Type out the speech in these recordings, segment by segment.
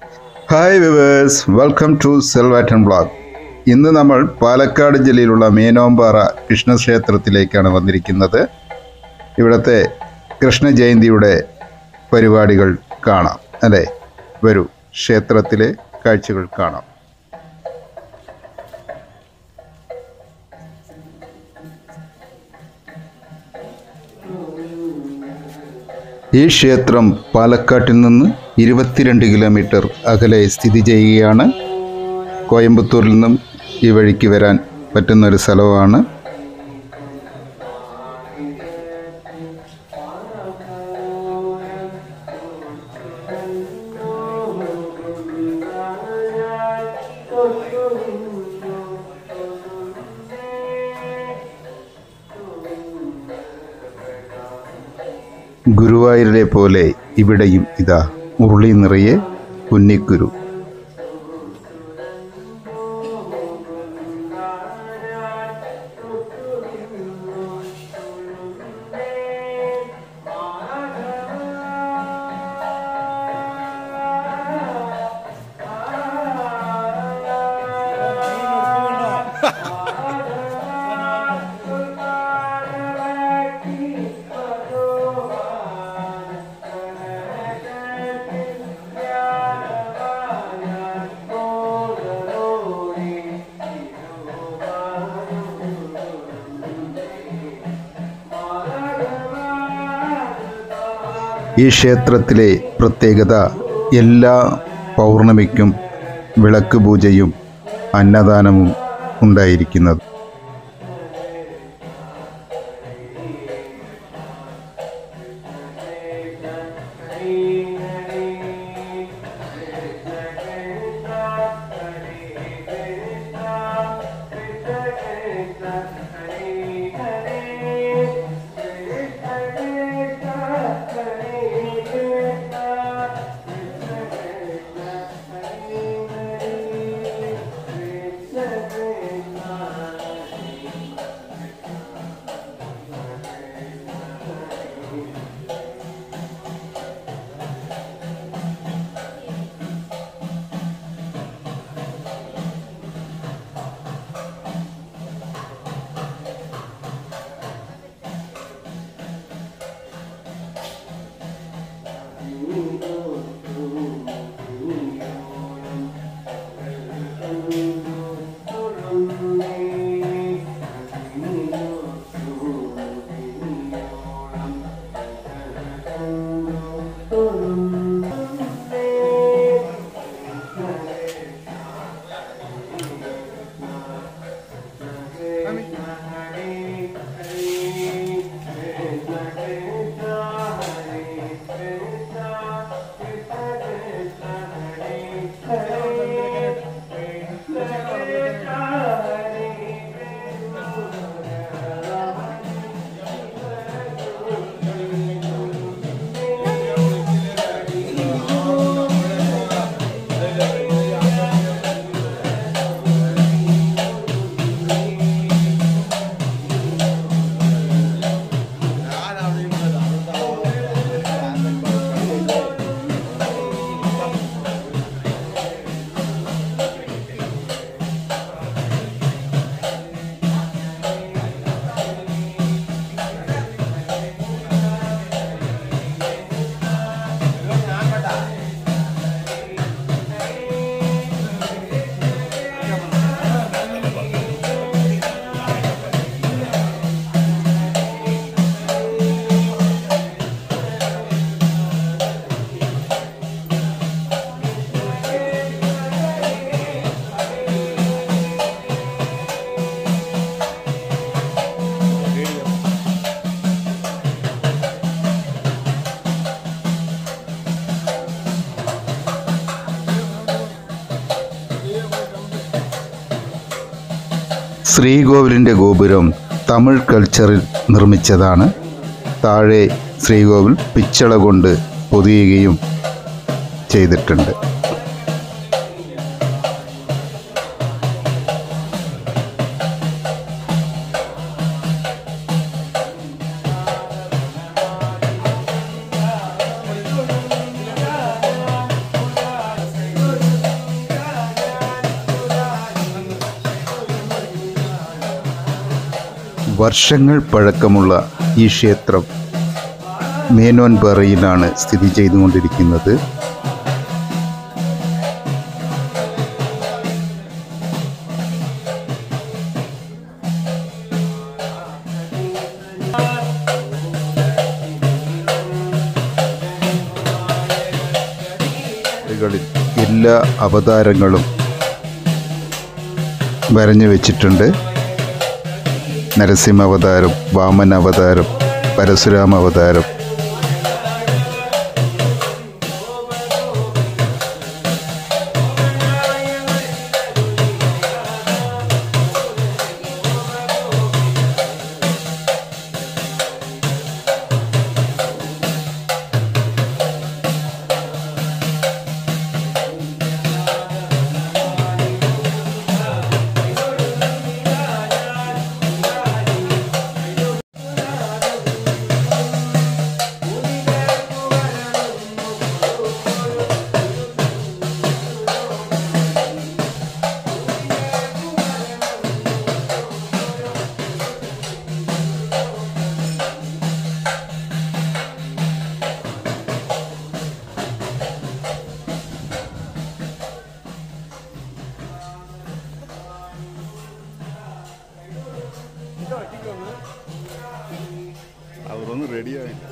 hi viewers welcome to Selvattan blog ഇന്ന് നമ്മൾ പാലക്കാട് ജില്ലയിലുള്ള മേനോമ്പാറ കൃഷ്ണക്ഷേത്രത്തിലേക്കാണ് വന്നിരിക്കുന്നത് ഇവിടുത്തെ കൃഷ്ണ ജയന്തിയുടെ പരിപാടികൾ കാണാം അല്ലേ വരൂ ക്ഷേത്രത്തിലെ കാഴ്ചകൾ കാണാം ഈ ക്ഷേത്രം പാലക്കാട്ടിൽ നിന്ന് ഇരുപത്തിരണ്ട് കിലോമീറ്റർ അകലെ സ്ഥിതി ചെയ്യുകയാണ് കോയമ്പത്തൂരിൽ നിന്നും ഈ വഴിക്ക് വരാൻ പറ്റുന്ന ഒരു സ്ഥലമാണ് ഗുരുവായൂരിലെ പോലെ ഇവിടെയും ഇതാ ഉരുളി നിറയെ കുന്നിക്കുരു ഈ ക്ഷേത്രത്തിലെ പ്രത്യേകത എല്ലാ പൗർണമിക്കും വിളക്ക് പൂജയും അന്നദാനവും ഉണ്ടായിരിക്കുന്നത് ശ്രീകോവിലിൻ്റെ ഗോപുരം തമിഴ് കൾച്ചറിൽ നിർമ്മിച്ചതാണ് താഴെ ശ്രീകോവിൽ പിച്ചള കൊണ്ട് പൊതിയുകയും ചെയ്തിട്ടുണ്ട് വർഷങ്ങൾ പഴക്കമുള്ള ഈ ക്ഷേത്രം മേനോൻപാറയിലാണ് സ്ഥിതി ചെയ്തുകൊണ്ടിരിക്കുന്നത് കളിൽ എല്ലാ അവതാരങ്ങളും വരഞ്ഞു വെച്ചിട്ടുണ്ട് നരസിംഹ അവതാരം വാമന അവതാരം പരശുരാമ അവതാരം അവരൊന്നും റെഡിയായില്ല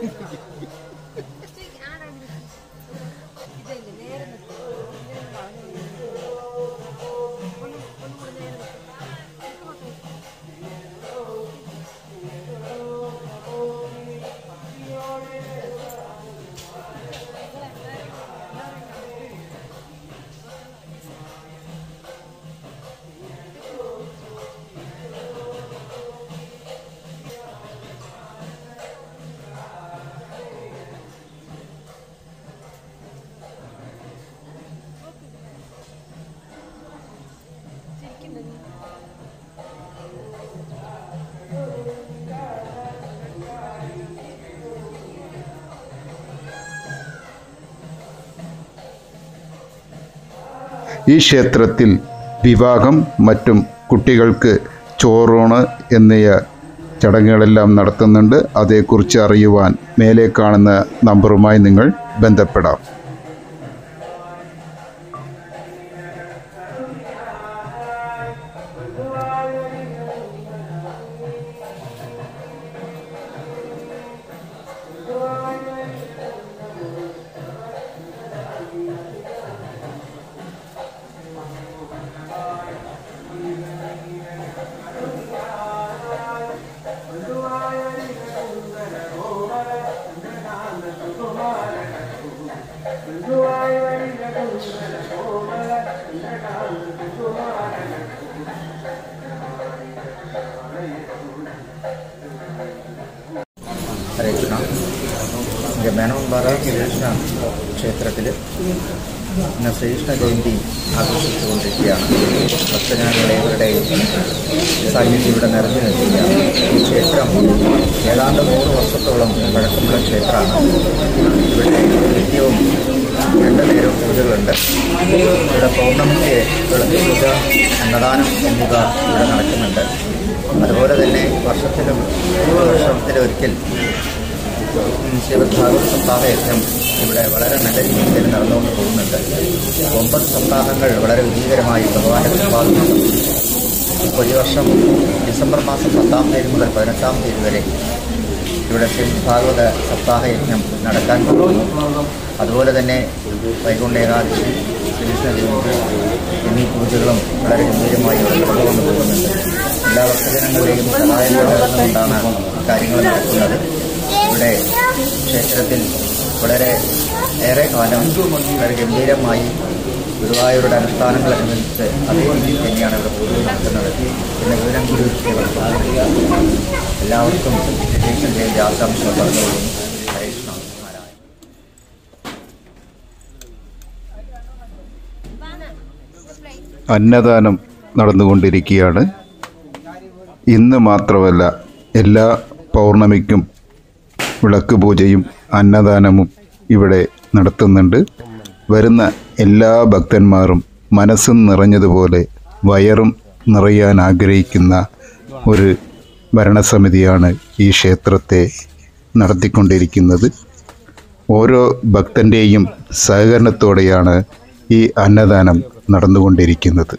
ഈ ക്ഷേത്രത്തിൽ വിവാഹം മറ്റും കുട്ടികൾക്ക് ചോറൂണ് എന്നിയ ചടങ്ങുകളെല്ലാം നടത്തുന്നുണ്ട് അതേക്കുറിച്ച് അറിയുവാൻ മേലെ കാണുന്ന നമ്പറുമായി നിങ്ങൾ ബന്ധപ്പെടാം ഹരേ കൃഷ്ണ ഇங்கே മേനോൻപാറ ശ്രീകൃഷ്ണ ക്ഷേത്രത്തിൽ ഇന്ന് ശ്രീകൃഷ്ണ ജയന്തി ആഘോഷിച്ചുകൊണ്ടിരിക്കുകയാണ് ഭക്തജനങ്ങളേവരുടെയും സാന്നിധ്യം ഇവിടെ നിറഞ്ഞു നിൽക്കുകയാണ് ഈ ക്ഷേത്രം ഏതാണ്ട് നൂറ് വർഷത്തോളം പഴക്കമുള്ള ക്ഷേത്രമാണ് ഇവിടെ നിത്യവും രണ്ട് നേരം പൂജകളുണ്ട് ഇവിടെ പൗർണമിക്ക് വിളക്ക് പൂജ അന്നദാനം എന്നിവ ഇവിടെ നടക്കുന്നുണ്ട് അതുപോലെ തന്നെ വർഷത്തിലും വർഷത്തിലൊരിക്കൽ ശിവഭാഗവത സപ്താഹ യജ്ഞം ഇവിടെ വളരെ നല്ല രീതിയിൽ നടന്നുകൊണ്ട് പോകുന്നുണ്ട് ഒമ്പത് സപ്താഹങ്ങൾ വളരെ വിജയകരമായി ഭഗവാന്റെ സമ്പാദനം ഒരു വർഷം ഡിസംബർ മാസം പത്താം തീയതി മുതൽ പതിനെട്ടാം തീയതി വരെ ഇവിടെ ശ്രീ ഭാഗവത സപ്താഹ യജ്ഞം നടക്കാൻ പോകുന്നു അതുപോലെ തന്നെ വൈകുണ്ഠ ഏകാദശി ശ്രീകൃഷ്ണ ജയന്തി എന്നീ പൂജകളും വളരെ ഗംഭീരമായി ഇവിടെ നടന്നുകൊണ്ട് പോകുന്നുണ്ട് എല്ലാ ഭക്തജനങ്ങളുടെയും സഹായം കൊണ്ടാണ് കാര്യങ്ങൾ നടക്കുന്നത് ഇവിടെ ക്ഷേത്രത്തിൽ വളരെ ഏറെ കാലം വളരെ ഗംഭീരമായി ഗുരുവായൂരുടെ അനുഷ്ഠാനങ്ങളനുസരിച്ച് അതേ രീതിയിൽ തന്നെയാണ് ഇവിടെ പൂജ നടക്കുന്നത് പിന്നെ വിവരം ഗുരു എല്ലാവർക്കും ശ്രീകൃഷ്ണ ജയന്തി ആശംസകൾ പറഞ്ഞുകൊള്ളുന്നു ഹരേ കൃഷ്ണ നാരായണ അന്നദാനം നടന്നുകൊണ്ടിരിക്കുകയാണ് ഇന്ന് മാത്രമല്ല എല്ലാ പൗർണമിക്കും വിളക്ക് പൂജയും അന്നദാനവും ഇവിടെ നടത്തുന്നുണ്ട് വരുന്ന എല്ലാ ഭക്തന്മാരും മനസ്സും നിറഞ്ഞതുപോലെ വയറും നിറയാൻ ആഗ്രഹിക്കുന്ന ഒരു ഭരണസമിതിയാണ് ഈ ക്ഷേത്രത്തെ നടത്തിക്കൊണ്ടിരിക്കുന്നത് ഓരോ ഭക്തൻ്റെയും സഹകരണത്തോടെയാണ് ഈ അന്നദാനം നടന്നുകൊണ്ടിരിക്കുന്നത്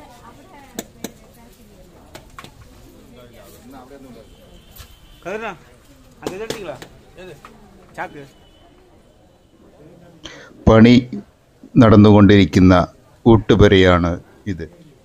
கதிரா அங்கே எடுத்தீங்களா சாக்கு പണി നടന്നുകൊണ്ടിരിക്കുന്ന ഊട്ടുപുരയാണ് ഇത്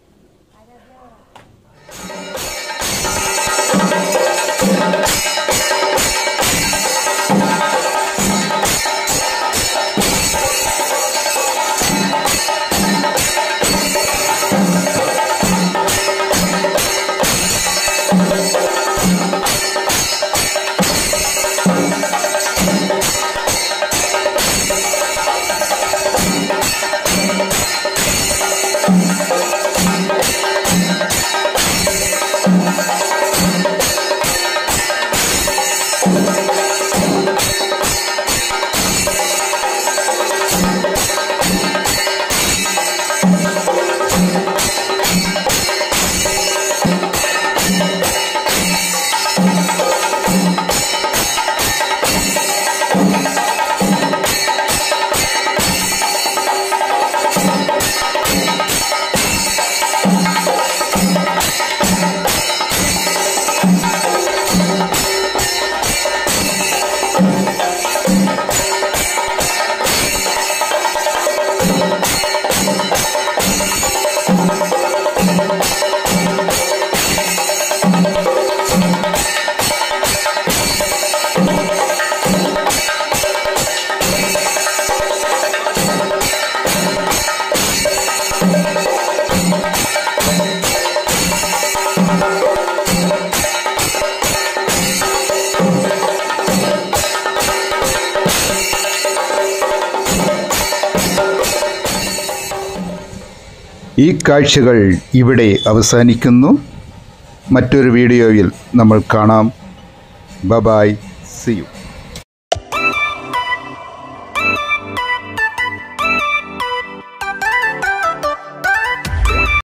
ഈ കാഴ്ചകൾ ഇവിടെ അവസാനിക്കുന്നു മറ്റൊരു വീഡിയോയിൽ നമ്മൾ കാണാം ബബായ് സി യു